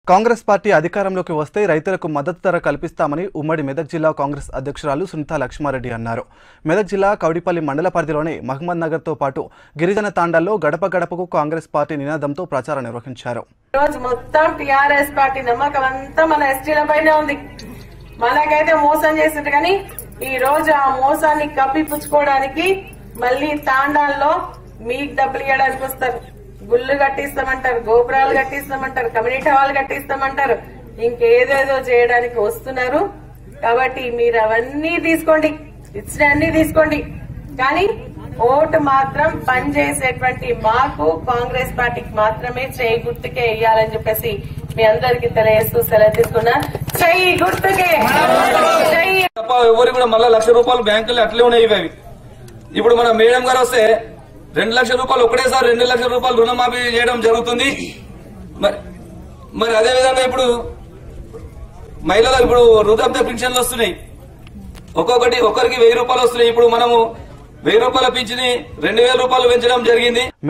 Congress party అధికారంలోకి వస్తే రైతులకు మద్దతు ధర కల్పిస్తామని ఉమ్మడి మెదక్ జిల్లా కాంగ్రెస్ అధ్యక్షురాలు సునీత లక్ష్మారెడ్డి అన్నారు మెదక్ జిల్లా కౌడిపల్లి మండల పరిధిలోని మహమ్మద్ నగర్తో పాటు గిరిజన తాండాల్లో గడప గడపకు కాంగ్రెస్ పార్టీ నినాదంతో ప్రచారం నిర్వహించారు రోజు మొత్తం టిఆర్ఎస్ పార్టీ నమ్మకం అంతా మన ఎస్టీల పైనే ఉంది మనకైతే మోసం చేసిండ్రు కానీ ఈ రోజు ఆ మోసాన్ని కప్పిపుచ్చుకోవడానికి మళ్ళీ తాండాల్లో మీకు డబ్బులు ఇవ్వడానికి వస్తారు గుళ్ళు కట్టిస్తామంటారు గోపురాలు కట్టిస్తామంటారు కమ్యూనిటీ హాల్ కట్టిస్తామంటారు ఇంకేదేదో చేయడానికి వస్తున్నారు కాబట్టి మీరు అవన్నీ తీసుకోండి ఇచ్చిన అన్ని తీసుకోండి కానీ ఓటు మాత్రం పనిచేసేటువంటి మాకు కాంగ్రెస్ పార్టీకి మాత్రమే చేయి గుర్తుకే వేయాలని చెప్పేసి మీ అందరికి తెలియజేస్తూ సెలవు తీసుకున్నా చెయ్యి గుర్తుకే చెయ్యి తప్ప ఎవరు కూడా మళ్ళా లక్ష రూపాయలు బ్యాంకులు అట్లే ఉన్నాయి ఇవి అవి ఇప్పుడు మన మేడం గారు వస్తే రెండు లక్షల రూపాయలు ఒకటేసారి రెండు లక్షల రూపాయలు రుణమాఫీ చేయడం జరుగుతుంది మరి మరి అదే విధంగా ఇప్పుడు మహిళలకు ఇప్పుడు వృద్ధాప్య పింఛన్లు వస్తున్నాయి ఒక్కొక్కటి ఒక్కరికి వెయ్యి రూపాయలు వస్తున్నాయి ఇప్పుడు మనము వెయ్యి రూపాయల పింఛని రెండు వేల రూపాయలు పెంచడం జరిగింది